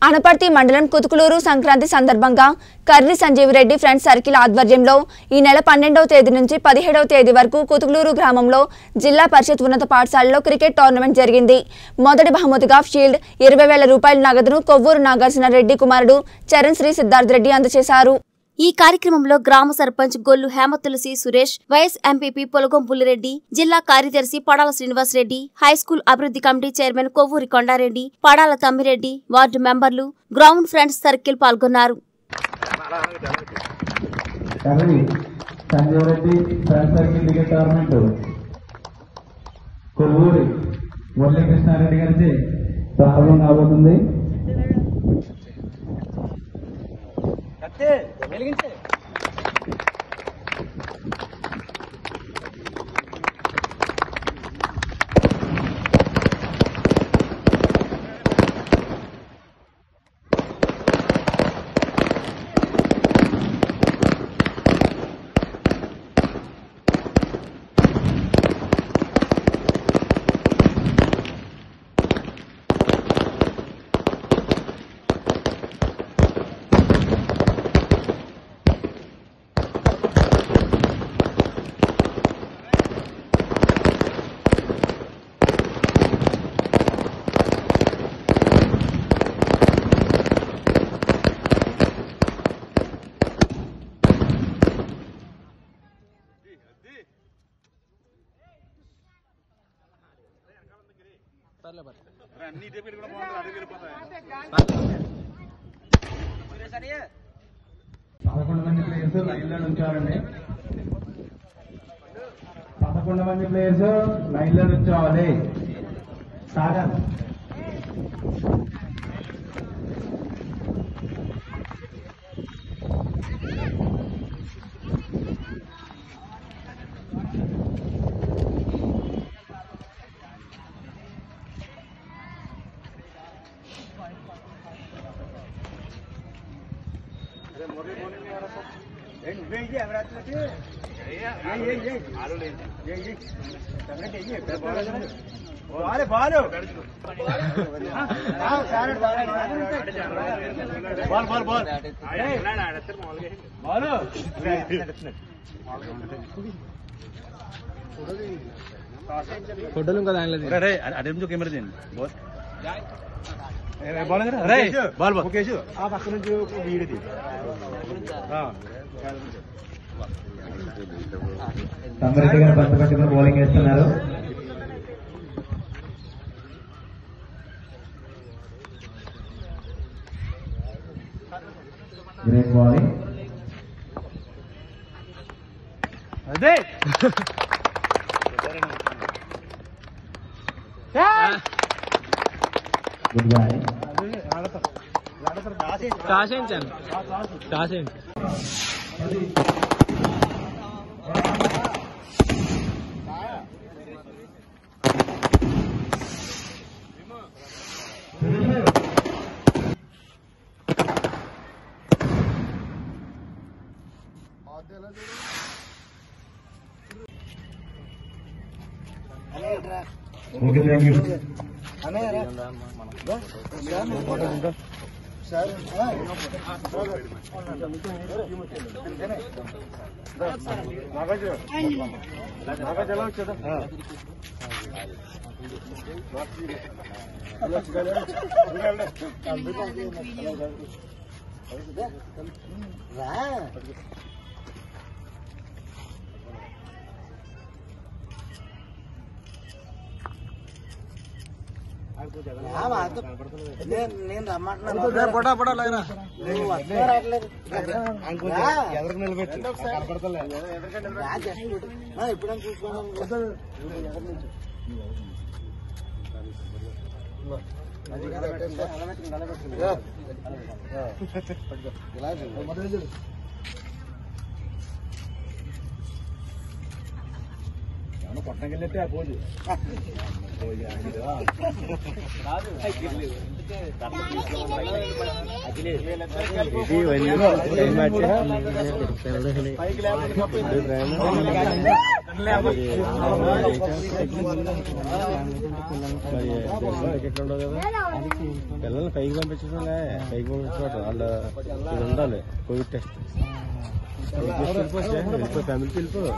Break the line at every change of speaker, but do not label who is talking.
అనపర్తి మండలం కుతుకులూరు సంక్రాంతి సందర్భంగా Karri సంజీవిరెడ్డి friends circle ఆధ్వర్యంలో ఈ నెల పన్నెండవ తేదీ నుంచి పదిహేడవ తేదీ వరకు కుతుకులూరు గ్రామంలో జిల్లా పరిషత్ ఉన్నత పాఠశాలలో క్రికెట్ టోర్నమెంట్ జరిగింది మొదటి బహుమతిగా షీల్డ్ ఇరవై వేల రూపాయల నగదును కొవ్వూరు నాగార్జున రెడ్డి కుమారుడు చరణ్ శ్రీ సిద్ధార్థ్ రెడ్డి అందజేశారు
ఈ కార్యక్రమంలో గ్రామ సర్పంచ్ గొల్లు హేమతులసి సురేష్ వైఎస్ ఎంపీపీ పొలగం పుల్లిరెడ్డి జిల్లా కార్యదర్శి పడాల శ్రీనివాస్ రెడ్డి హైస్కూల్ అభివృద్ధి committee chairman Kovvuri Kondareddy Padala Tammireddy ward మెంబర్లు గ్రౌండ్ ఫ్రెండ్స్ సర్కిల్ పాల్గొన్నారు
Karri Sanjeev Reddy friend circle cricket tournament Kovvuri Murali Krishnareddy గారిచే ప్రారంభం కాబోతుంది పదకొండు మంది ప్లేయర్స్ లైన్ లో ఉంచాలండి పదకొండు మంది ప్లేయర్స్ లైన్ లో ఉంచోవాలి సాగర్
అదే కెమెరా చేయండి బాల్ బాల్ ముఖేష్ ఆ పక్క నుంచి వీడిది
తమ్మిరెడ్డి గారు పక్క పక్కన బౌలింగ్ వేస్తున్నారు గ్రేట్ బౌలింగ్
అదే
good boy okay thank you
నేను రమ్మంటున్నాను
ఎదరికి నిలబెట్టి
ఎప్పుడైనా చూసుకోండి
పట్టణకెళ్ళితే ఆ పోజు
పిల్లల్ని పైకి పంపించడంలే పైకి పంపించడం వాళ్ళు ఇది ఉండాలి కోవిడ్ టెస్ట్ వెళ్ళిపో ఫ్యామిలీకి వెళ్ళిపో